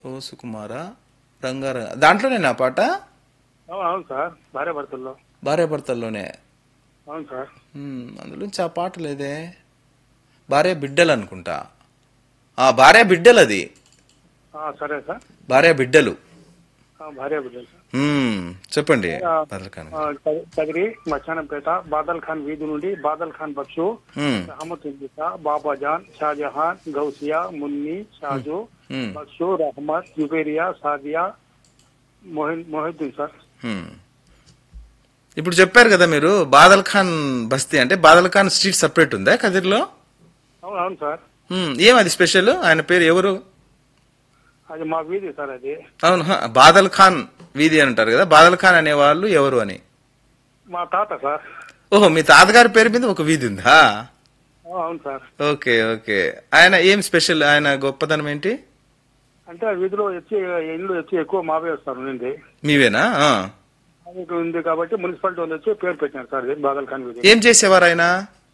ఓ సుకుమార రంగారంగ దాంట్లోనే నా పాట అవును అవును సార్ భార్య భర్తల్లో భార్యాభర్తల్లోనే అవును సార్ మ్మ్, అందులోంచి ఆ పాట లేదే భార్య బిడ్డలు అనుకుంటా ఆ భార్య బిడ్డలు అది ఆ, సరే సార్ భార్య బిడ్డలు ఆ, భార్య బిడ్డలు సార్ మ్మ్, చెప్పండి ఆ, బదల్ఖాన్ ఆ, కది- కదిరి మచానంపేట బాదల్ ఖాన్ వీధి నుండి బాదల్ ఖాన్ బక్షు మ్మ్, అహ్మద్ ఇందిసా బాబాజాన్ షాజహాన్ గౌసియా మున్ని షాజు మ్మ్, బక్షు రహమత్ జుబేరియా సాదియా మొహిన్ మొహిద్దీన్ సార్ మ్మ్. ఇప్పుడు చెప్పారు కదా మీరు బాదల్ ఖాన్ బస్తీ అంటే బాదల్ ఖాన్ స్ట్రీట్ సపరేట్ ఉందా కదిర్లో అవును అవును సార్ మ్మ్, ఏం అది స్పెషల్ ఆయన పేరు ఎవరు అది మా వీధి సార్ అది అవును హ, బాదల్ ఖాన్ వీధి అని అంటారు కదా బాదల్ ఖాన్ అనే వాళ్ళు ఎవరు అని మా తాత సార్ ఓహో మీ తాతగారి పేరు మీద ఒక వీధి ఉందా ఆ, అవును సార్ ఓకే ఓకే ఆయన ఏం స్పెషల్ ఆయన గొప్పతనం ఏంటి అంటే ఆ వీధిలో వచ్చి ఇల్లు వచ్చి ఎక్కువ మావే వస్తారు ఉంది మీవేనా ఆ. అది ఉంది కాబట్టి మున్సిపాలిటీ వాళ్ళు వచ్చి పేరు పెట్టినారు సార్ ఇది బాదల్ ఖాన్ వీధి ఏం చేసేవారు ఆయన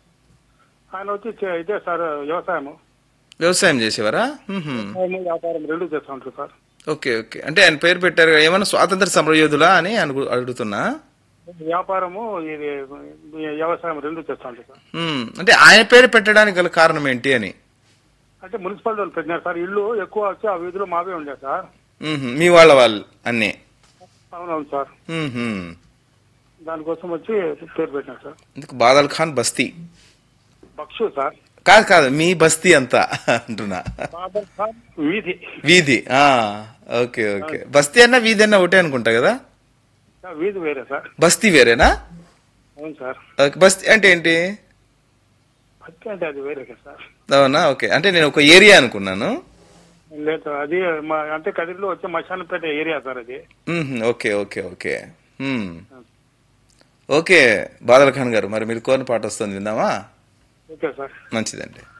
ఆయన వచ్చి చే- ఇదే సార్ వ్యవసాయము వ్యవసాయం చేసేవారా మ్మ్హ్మ్. వ్యవసాయము, వ్యాపారం రెండు చేస్తా ఉంటారు సార్ ఓకే ఓకే అంటే ఆయన పేరు పెట్టారు కదా, ఏమన్నా స్వాతంత్ర సమరయోధులా అని అడుగు- అడుగుతున్నా వ్యాపారము ఇది వ్యవసాయం రెండు చేస్తా ఉంటారు సార్ మ్మ్. అంటే ఆయన పేరు పెట్టడానికి గల కారణం ఏంటి అని అంటే మున్సిపాలిటీ వాళ్ళు పెట్టినారు సార్ ఇల్లు ఎక్కువ వచ్చి ఆ వీధిలో మావే ఉండే సార్ మ్మ్హ్మ్. మీ వాళ్ళ వాళ్ళు అన్నీ అవునవును సార్ మ్మ్హ్మ్. దానికోసం వచ్చి పేరు పెట్టినారు సార్ ఇందుకు బాదల్ ఖాన్ బస్తీ బక్షు సార్ కాదు కాదు మీ బస్తీ అంతా అంటున్నా బాదల్ ఖాన్ వీధి వీధి ఆ ఓకే ఓకే బస్తీ అన్నా వీధి అన్నా ఒకటే అనుకుంటా కదా ఆ, వీధి వేరే సార్ బస్తీ వేరేనా అవును సార్ ఓకే, బస్తీ అంటే ఏంటి భక్తి అంటే అది వేరే కదా సార్ అవునా ఓకే అంటే నేను ఒక ఏరియా అనుకున్నాను లేదు సార్ అది మా అంటే కదిరిలో వచ్చే మశానపేట ఏరియా సార్ అది మ్మ్హ్మ్. ఓకే ఓకే ఓకే మ్మ్. ఓకే బాదల్ ఖాన్ గారు మరి మీరు కోరిన పాట వస్తుంది విందామా ఓకే సార్ మంచిదండి